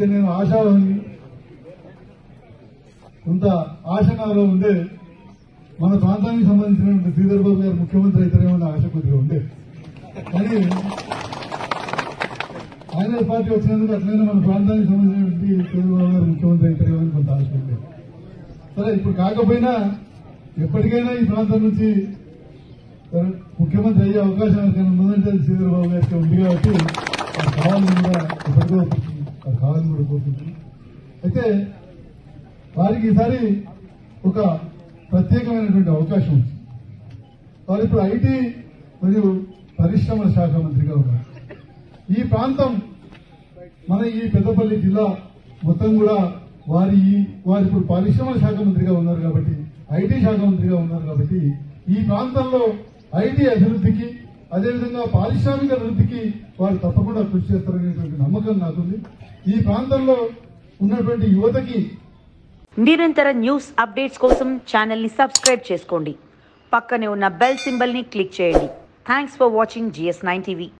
అయితే నేను ఆశావాన్ని కొంత ఆశనాలో ఉండే మన ప్రాంతానికి సంబంధించినటువంటి శ్రీధర్ బాబు గారు ముఖ్యమంత్రి అయితేనేమో అన్న ఆశ కొద్దిగా ఉండే కానీ కాంగ్రెస్ పార్టీ వచ్చినందుకు అట్లనే మన ప్రాంతానికి సంబంధించినటువంటి చంద్రబాబు గారు ముఖ్యమంత్రి అయితేనేమో అని కొంత ఆశ ఉంది సరే ఇప్పుడు కాకపోయినా ఎప్పటికైనా ఈ ప్రాంతం నుంచి సరే, ముఖ్యమంత్రి అయ్యే అవకాశం ఎవరికైనా ఉందంటే అది శ్రీధర్ బాబు గారికి ఉంది కాబట్టి అది కావాలని కూడా ఎప్పటికో కోరుకుంటున్నాం. అది కావాలని కూడా కోరుకుంటున్నాం అయితే వారికి ఈసారి ఒక ప్రత్యేకమైనటువంటి అవకాశం ఉంది వారు ఇప్పుడు ఐటీ మరియు పరిశ్రమల శాఖ మంత్రిగా ఉన్నారు ఈ ప్రాంతం మన ఈ పెద్దపల్లి జిల్లా మొత్తం కూడా వారి ఈ- వారు ఇప్పుడు పరిశ్రమల శాఖ మంత్రిగా ఉన్నారు కాబట్టి ఐటీ శాఖ మంత్రిగా ఉన్నారు కాబట్టి ఈ ప్రాంతంలో ఐటీ అభివృద్ధికి అదేవిధంగా పారిశ్రామిక అభివృద్ధికి వారు తప్పకుండా కృషి చేస్తారనేటువంటి నమ్మకం నాకుంది ఈ ప్రాంతంలో ఉన్నటువంటి యువతకి నిరంతర న్యూస్ అప్డేట్స్ కోసం ఛానల్ని సబ్స్క్రైబ్ చేసుకోండి పక్కనే ఉన్న బెల్ సింబల్ని క్లిక్ చేయండి thanks for watching GS nine TV